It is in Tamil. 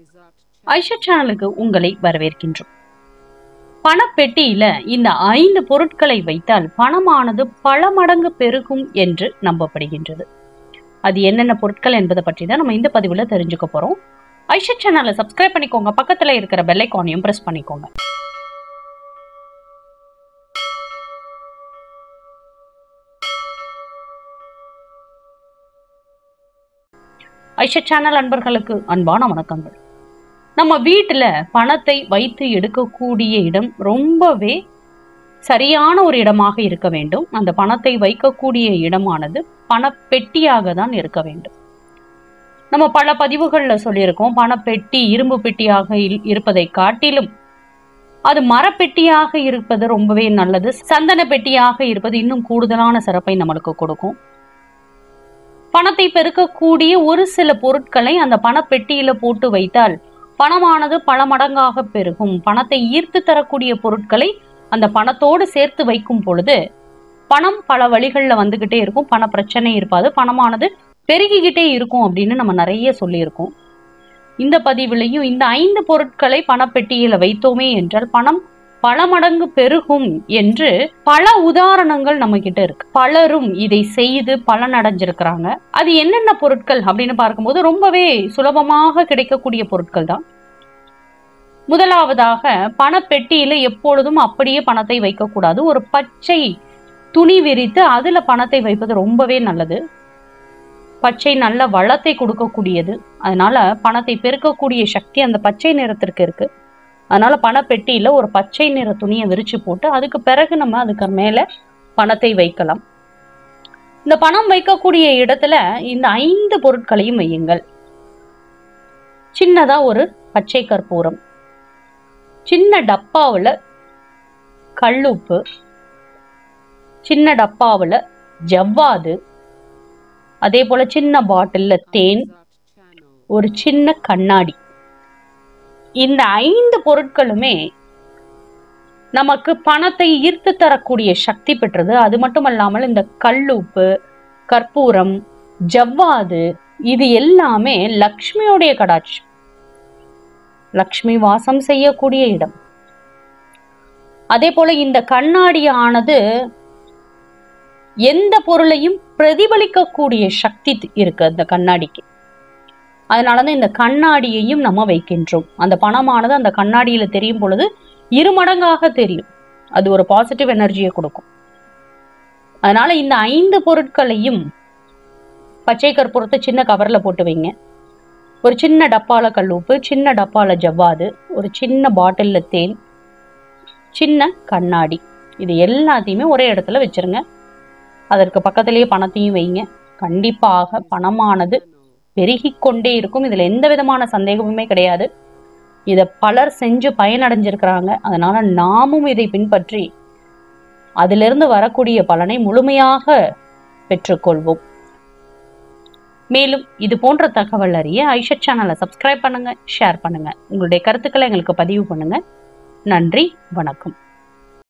ஐஷா சேனலுக்கு உங்களை வரவேற்கின்றோம் பணப்பெட்டியில இந்த ஐந்து பொருட்களை வைத்தால் பணமானது பல மடங்கு பெருகும் என்று நம்பப்படுகின்றது அது என்னென்ன பொருட்கள் என்பதை பற்றி தான் நம்ம இந்த பதிவுல தெரிஞ்சுக்க போறோம் ஐஷா சேனலை சப்ஸ்கிரைப் பண்ணிக்கோங்க பக்கத்துல இருக்கிற பெல் ஐக்கானையும் பிரஸ் பண்ணிக்கோங்க ஐஷா சேனல் அன்பர்களுக்கு அன்பான வணக்கங்கள் நம்ம வீட்டுல பணத்தை வைத்து எடுக்கக்கூடிய இடம் ரொம்பவே சரியான ஒரு இடமாக இருக்க வேண்டும் அந்த பணத்தை வைக்கக்கூடிய இடமானது பணப்பெட்டியாக தான் இருக்க வேண்டும் நம்ம பல பதிவுகள்ல சொல்லியிருக்கோம் பணப்பெட்டி இரும்பு பெட்டியாக இல்- இருப்பதை காட்டிலும் அது மரப்பெட்டியாக இருப்பது ரொம்பவே நல்லது சந்தன பெட்டியாக இருப்பது இன்னும் கூடுதலான சிறப்பை நம்மளுக்கு கொடுக்கும் பணத்தை பெருக்கக்கூடிய ஒரு சில பொருட்களை அந்த பணப்பெட்டியில போட்டு வைத்தால் பணமானது பல மடங்காக பெருகும் பணத்தை ஈர்த்து தரக்கூடிய பொருட்களை அந்த பணத்தோடு சேர்த்து வைக்கும் பொழுது பணம் பல வழிகளில் வந்துகிட்டே இருக்கும் பண பிரச்சனை இருப்பாது பணமானது பெருகிக்கிட்டே இருக்கும் அப்படின்னு நம்ம நிறைய சொல்லியிருக்கோம் இந்த பதிவிலையும் இந்த ஐந்து பொருட்களை பணப்பெட்டியில வைத்தோமே என்றால் பணம் பல மடங்கு பெருகும் என்று பல உதாரணங்கள் நம்ம கிட்ட இருக்கு பலரும் இதை செய்து பலனடைஞ்சிருக்கிறாங்க அது என்னென்ன பொருட்கள் அப்படின்னு பார்க்கும்போது ரொம்பவே சுலபமாக கிடைக்கக்கூடிய பொருட்கள் தான் முதலாவதாக பணப்பெட்டியில எப்பொழுதும் அப்படியே பணத்தை வைக்கக்கூடாது ஒரு பச்சை துணி விரித்து அதுல பணத்தை வைப்பது ரொம்பவே நல்லது பச்சை நல்ல வளத்தை கொடுக்கக்கூடியது அதனால பணத்தை பெருக்கக்கூடிய சக்தி அந்த பச்சை நிறத்திற்கு இருக்கு அதனால பணப்பெட்டியில ஒரு பச்சை நிற துணியை விரிச்சு போட்டு அதுக்கு பிறகு நம்ம அதுக்கு மேல பணத்தை வைக்கலாம் இந்த பணம் வைக்கக்கூடிய இடத்துல இந்த ஐந்து பொருட்களையும் வையுங்கள் சின்னதா ஒரு பச்சை கற்பூரம் சின்ன டப்பாவுல கல்லுப்பு சின்ன டப்பாவுல ஜவ்வாது அதே போல சின்ன பாட்டில்ல தேன் ஒரு சின்ன கண்ணாடி இந்த ஐந்து பொருட்களுமே நமக்கு பணத்தை ஈர்த்து தரக்கூடிய சக்தி பெற்றது அது மட்டுமல்லாமல் இந்த கல்லுப்பு கற்பூரம் ஜவ்வாது இது எல்லாமே லக்ஷ்மியோடைய கடாட்சி லக்ஷ்மி வாசம் செய்யக்கூடிய இடம் அதே போல இந்த கண்ணாடியானது எந்த பொருளையும் பிரதிபலிக்கக்கூடிய சக்தி தி- இருக்கு அந்த கண்ணாடிக்கு அதனாலதான் இந்த கண்ணாடியையும் நம்ம வைக்கின்றோம் அந்த பணமானது அந்த கண்ணாடியில தெரியும் பொழுது இரு மடங்காக தெரியும் அது ஒரு பாசிட்டிவ் எனர்ஜியை கொடுக்கும் அதனால இந்த ஐந்து பொருட்களையும் பச்சை கற்பூரத்தை சின்ன கவர்ல போட்டு வைங்க ஒரு சின்ன டப்பால கல்லுப்பு சின்ன டப்பால ஜவ்வாது ஒரு சின்ன பாட்டில்ல தேன் சின்ன கண்ணாடி இது எல்லாத்தையுமே ஒரே இடத்துல வச்சிருங்க அதற்கு பக்கத்திலேயே பணத்தையும் வைங்க கண்டிப்பாக பணமானது பெருகிக் கொண்டே இருக்கும் இதுல எந்த விதமான சந்தேகமுமே கிடையாது இதை பலர் செஞ்சு பயனடைஞ்சிருக்கிறாங்க அதனால நாமும் இதை பின்பற்றி அதிலிருந்து வரக்கூடிய பலனை முழுமையாக பெற்றுக்கொள்வோம் மேலும் இது போன்ற தகவல் அறிய ஐஷா சேனலை சப்ஸ்கிரைப் பண்ணுங்க ஷேர் பண்ணுங்க உங்களுடைய கருத்துக்களை எங்களுக்கு பதிவு பண்ணுங்க நன்றி வணக்கம்